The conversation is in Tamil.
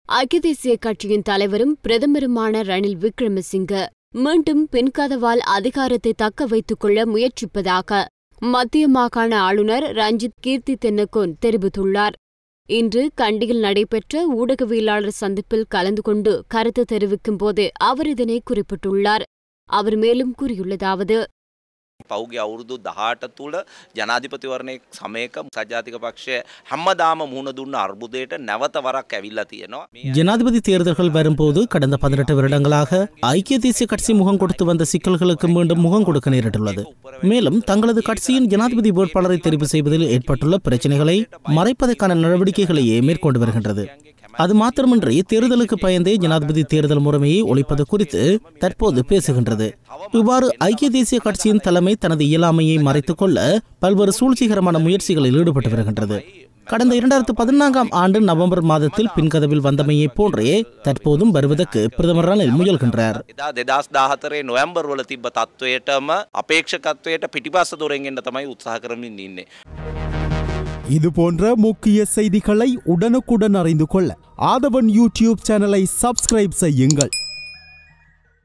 ஐக்கிய தேசிய கட்சியின் தலைவரும் பிரதமருமான ரணில் விக்ரமசிங்க மீண்டும் பின்கதவால் அதிகாரத்தை தக்க வைத்துக் கொள்ள முயற்சிப்பதாக மத்திய மாகாண ஆளுநர் ரஞ்சித் கீர்த்தி தென்னகோன் தெரிவித்துள்ளார் இன்று கண்டியில் நடைபெற்ற ஊடகவியலாளர் சந்திப்பில் கலந்து கொண்டு கருத்து தெரிவிக்கும் போது அவர் இதனை குறிப்பிட்டுள்ளார் அவர் மேலும் கூறியுள்ளதாவது පෞගේ අවුරුදු දහට තුළ ජනාධිපතිවරණය සමයක සජාතික පක්ෂය හැම්මදාම මුහුණ දුන්න අර්බුදයට නැවත වරක් ඇවිල්ලා තියෙනවා. මේ ஜனாதிபதி தேர்தல்கள் வரும்போது கடந்த பதினெட்டு வருடங்களாக ஐக்கிய தேசிய கட்சி முகம் கொடுத்து வந்த சிக்கல்களுக்கு மீண்டும் முகம் கொடுக்க நேரிட்டுள்ளது மேலும் தங்களது கட்சியின் ஜனாதிபதி வேட்பாளரை தெரிவு செய்வதில் ஏற்பட்டுள்ள பிரச்சினைகளை மறைப்பதற்கான நடவடிக்கைகளையே மேற்கொண்டு வருகின்றது அது மாத்திரமின்றி தேர்தலுக்கு பயந்தே ஜனாதிபதி தேர்தல் முறைமையை ஒழிப்பது குறித்து தற்போது பேசுகின்றது இவ்வாறு ஐக்கிய தேசிய கட்சியின் தலைமை தனது இயலாமையை மறைத்துக் கொள்ள பல்வேறு சூழ்ச்சிகரமான முயற்சிகளில் ஈடுபட்டு வருகின்றது கடந்த இரண்டாயிரத்து பதினான்காம் ஆண்டு நவம்பர் மாதத்தில் பின்கதவில் வந்தமையைப் போன்றே தற்போதும் வருவதற்கு பிரதமர் ரணில் முயல்கின்றார் එදා දෙදස් දාහතරේ නොවම්බර් වල තිබ තත්ත්වයටම අපේක්ෂකත්වයට පිටිපස්ස දොරෙන්ගෙන්ට තමයි උත්සාහ කරමින් ඉන්නේ. இது போன்ற முக்கிய செய்திகளை உடனுக்குடன் அறிந்து கொள்ள ஆதவன் யூடியூப் சேனலை சப்ஸ்கிரைப் செய்யுங்கள்